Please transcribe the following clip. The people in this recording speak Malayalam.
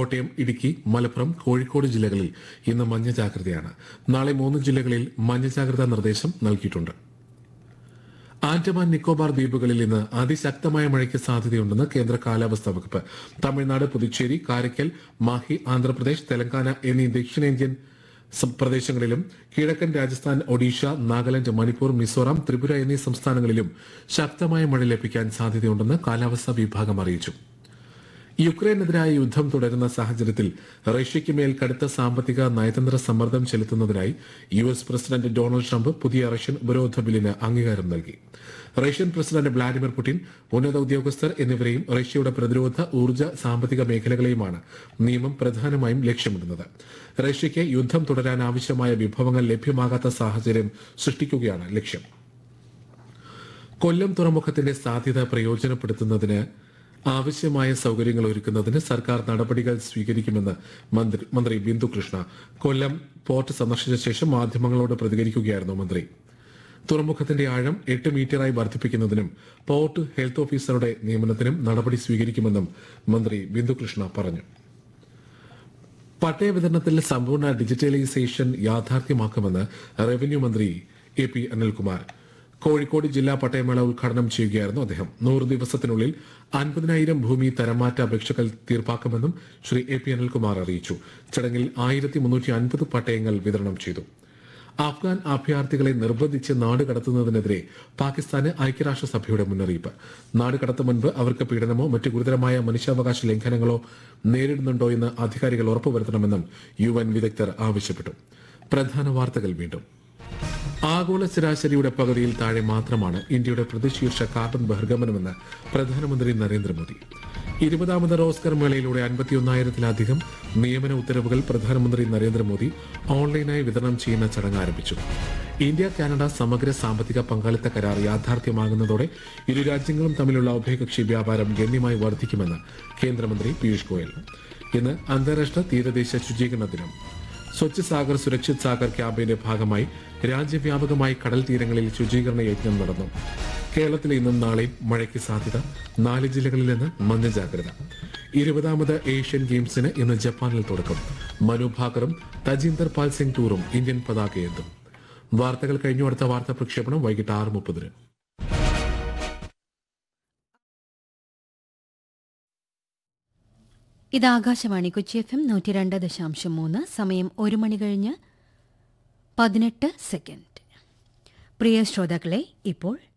കോട്ടയം ഇടുക്കി മലപ്പുറം കോഴിക്കോട് ജില്ലകളിൽ ഇന്ന് മഞ്ഞ ജാഗ്രതയാണ് നാളെ മൂന്ന് ജില്ലകളിൽ മഞ്ഞ ജാഗ്രതാ നിർദ്ദേശം നൽകിയിട്ടുണ്ട് ആൻഡമാൻ നിക്കോബാർ ദ്വീപുകളിൽ ഇന്ന് അതിശക്തമായ മഴയ്ക്ക് സാധ്യതയുണ്ടെന്ന് കേന്ദ്ര കാലാവസ്ഥാ വകുപ്പ് തമിഴ്നാട് പുതുച്ചേരി കാരയ്ക്കൽ മാഹി ആന്ധ്രാപ്രദേശ് തെലങ്കാന എന്നീ ദക്ഷിണേന്ത്യൻ സം- പ്രദേശങ്ങളിലും കിഴക്കൻ രാജസ്ഥാൻ ഒഡീഷ നാഗാലാന്റ് മണിപ്പൂർ മിസോറാം ത്രിപുര എന്നീ സംസ്ഥാനങ്ങളിലും ശക്തമായ മഴ ലഭിക്കാൻ സാധ്യതയുണ്ടെന്ന് കാലാവസ്ഥാ വിഭാഗം അറിയിച്ചു യുക്രൈനെതിരായ യുദ്ധം തുടരുന്ന സാഹചര്യത്തിൽ റഷ്യയ്ക്ക് മേൽ കടുത്ത സാമ്പത്തിക നയതന്ത്ര സമ്മർദ്ദം ചെലുത്തുന്നതിനായി U S president Donald Trump പുതിയ റഷ്യൻ ഉപരോധ ബില്ലിന് അംഗീകാരം നൽകി റഷ്യൻ പ്രസിഡന്റ് വ്ളാഡിമിർ പുടിൻ ഉന്നത ഉദ്യോഗസ്ഥർ എന്നിവരെയും റഷ്യയുടെ പ്രതിരോധ ഊർജ്ജ സാമ്പത്തിക മേഖലകളെയുമാണ് നിയമം പ്രധാനമായും ലക്ഷ്യമിടുന്നത് റഷ്യയ്ക്ക് യുദ്ധം തുടരാൻ ആവശ്യമായ വിഭവങ്ങൾ ലഭ്യമാകാത്ത സാഹചര്യം സൃഷ്ടിക്കുകയാണ് ലക്ഷ്യം കൊല്ലം തുറമുഖത്തിന്റെ സാധ്യത പ്രയോജനപ്പെടുത്തുന്നതിന് ആവശ്യമായ സൗകര്യങ്ങൾ ഒരുക്കുന്നതിന് സർക്കാർ നടപടികൾ സ്വീകരിക്കുമെന്ന് മന്ത്രി മന്ത്രി ബിന്ദു കൃഷ്ണ കൊല്ലം പോർട്ട് സന്ദർശിച്ച ശേഷം മാധ്യമങ്ങളോട് പ്രതികരിക്കുകയായിരുന്നു മന്ത്രി തുറമുഖത്തിന്റെ ആഴം എട്ട് മീറ്ററായി വർദ്ധിപ്പിക്കുന്നതിനും പോർട്ട് ഹെൽത്ത് ഓഫീസറുടെ നിയമനത്തിനും നടപടി സ്വീകരിക്കുമെന്നും മന്ത്രി ബിന്ദു കൃഷ്ണ പറഞ്ഞു പട്ടയ വിതരണത്തിൽ സമ്പൂർണ്ണ ഡിജിറ്റലൈസേഷൻ യാഥാർത്ഥ്യമാക്കുമെന്ന് റവന്യൂ മന്ത്രി എ പി അനിൽകുമാർ കോഴിക്കോട് ജില്ലാ പട്ടയമേള ഉദ്ഘാടനം ചെയ്യുകയായിരുന്നു അദ്ദേഹം നൂറ് ദിവസത്തിനുള്ളിൽ അൻപതിനായിരം ഭൂമി തരംമാറ്റ അപേക്ഷകൾ തീർപ്പാക്കുമെന്നും ശ്രീ എ പി അനിൽകുമാർ അറിയിച്ചു ചടങ്ങിൽ ആയിരത്തി മുന്നൂറ്റി അൻപത് പട്ടയങ്ങൾ വിതരണം ചെയ്തു അഫ്ഗാൻ അഭയാർത്ഥികളെ നിർബന്ധിച്ച് നാട് കടത്തുന്നതിനെതിരെ പാകിസ്ഥാന് ഐക്യരാഷ്ട്രസഭയുടെ മുന്നറിയിപ്പ് നാട് കടത്തും മുൻപ് അവർക്ക് പീഡനമോ മറ്റ് ഗുരുതരമായ മനുഷ്യാവകാശ ലംഘനങ്ങളോ നേരിടുന്നുണ്ടോ എന്ന് അധികാരികൾ ഉറപ്പുവരുത്തണമെന്നും യു എൻ വിദഗ്ധർ ആവശ്യപ്പെട്ടു പ്രധാന വാർത്തകൾ വീണ്ടും ആഗോള ശരാശരിയുടെ പകുതിയിൽ താഴെ മാത്രമാണ് ഇന്ത്യയുടെ പ്രതിശീർഷ കാർബൺ ബഹിർഗമനമെന്ന് പ്രധാനമന്ത്രി നരേന്ദ്രമോദി ഇരുപതാമത് റോസ്കർ മേളയിലൂടെ അൻപത്തിയൊന്നായിരത്തിലധികം നിയമന ഉത്തരവുകൾ പ്രധാനമന്ത്രി നരേന്ദ്രമോദി ഓൺലൈനായി വിതരണം ചെയ്യുന്ന ചടങ്ങ് ആരംഭിച്ചു ഇന്ത്യ കാനഡ സമഗ്ര സാമ്പത്തിക പങ്കാളിത്ത കരാർ യാഥാർത്ഥ്യമാകുന്നതോടെ ഇരു രാജ്യങ്ങളും തമ്മിലുള്ള ഉഭയകക്ഷി വ്യാപാരം ഗണ്യമായി വർദ്ധിക്കുമെന്ന് കേന്ദ്രമന്ത്രി പീയൂഷ് ഗോയൽ ഇന്ന് അന്താരാഷ്ട്ര തീരദേശ ശുചീകരണ ദിനം സ്വച്ഛ് സാഗർ സുരക്ഷിത് സാഗർ ക്യാമ്പയിന്റെ ഭാഗമായി രാജ്യവ്യാപകമായി കടൽ തീരങ്ങളിൽ ശുചീകരണ യജ്ഞം നടന്നു കേരളത്തിൽ ഇന്നും നാളെയും മഴയ്ക്ക് സാധ്യത നാല് ജില്ലകളിൽ നിന്ന് മഞ്ഞ ജാഗ്രത ഇരുപതാമത് ഏഷ്യൻ ഗെയിംസിന് ഇന്ന് ജപ്പാനിൽ തുടക്കം മനു ഭാക്കറും തജീന്ദർ പാൽ സിംഗ് ടൂറും ഇന്ത്യൻ പതാകയേന്തും വാർത്തകൾ കഴിഞ്ഞു അടുത്ത വാർത്താ പ്രക്ഷേപണം വൈകിട്ട് ആറ് മുപ്പതിന് ഇത് ആകാശവാണി കൊച്ചി എഫ് എം നൂറ്റി രണ്ട് ദശാംശം മൂന്ന് സമയം ഒരു മണി കഴിഞ്ഞ് പതിനെട്ട് സെക്കൻഡ് പ്രിയ ശ്രോതാക്കളെ ഇപ്പോൾ